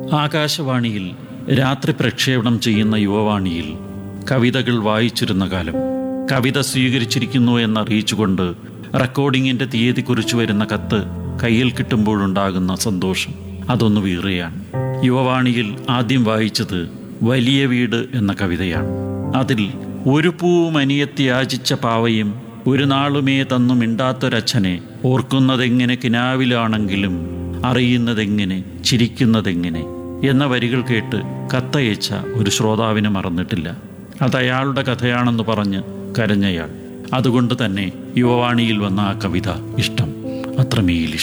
ആകാശവാണിയിൽ രാത്രി പ്രക്ഷേപണം ചെയ്യുന്ന യുവവാണിയിൽ കവിതകൾ വായിച്ചിരുന്ന കാലം കവിത സ്വീകരിച്ചിരിക്കുന്നു എന്നറിയിച്ചുകൊണ്ട് റെക്കോർഡിങ്ങിൻ്റെ തീയതി കുറിച്ചു വരുന്ന കത്ത് കയ്യിൽ കിട്ടുമ്പോഴുണ്ടാകുന്ന സന്തോഷം അതൊന്ന് വീറുകയാണ് യുവവാണിയിൽ ആദ്യം വായിച്ചത് വലിയ വീട് എന്ന കവിതയാണ് അതിൽ ഒരു പൂവും അനിയത്തി യാചിച്ച പാവയും ഒരു നാളുമേ തന്നു മിണ്ടാത്തൊരച്ഛനെ ഓർക്കുന്നതെങ്ങനെ കിനാവിലാണെങ്കിലും അറിയുന്നതെങ്ങനെ ചിരിക്കുന്നതെങ്ങനെ എന്ന വരികൾ കേട്ട് കത്തയച്ച ഒരു ശ്രോതാവിനെ മറന്നിട്ടില്ല അത് അയാളുടെ കഥയാണെന്ന് പറഞ്ഞ് കരഞ്ഞയാൾ അതുകൊണ്ട് തന്നെ യുവവാണിയിൽ വന്ന ആ കവിത ഇഷ്ടം അത്രമേൽ ഇഷ്ടം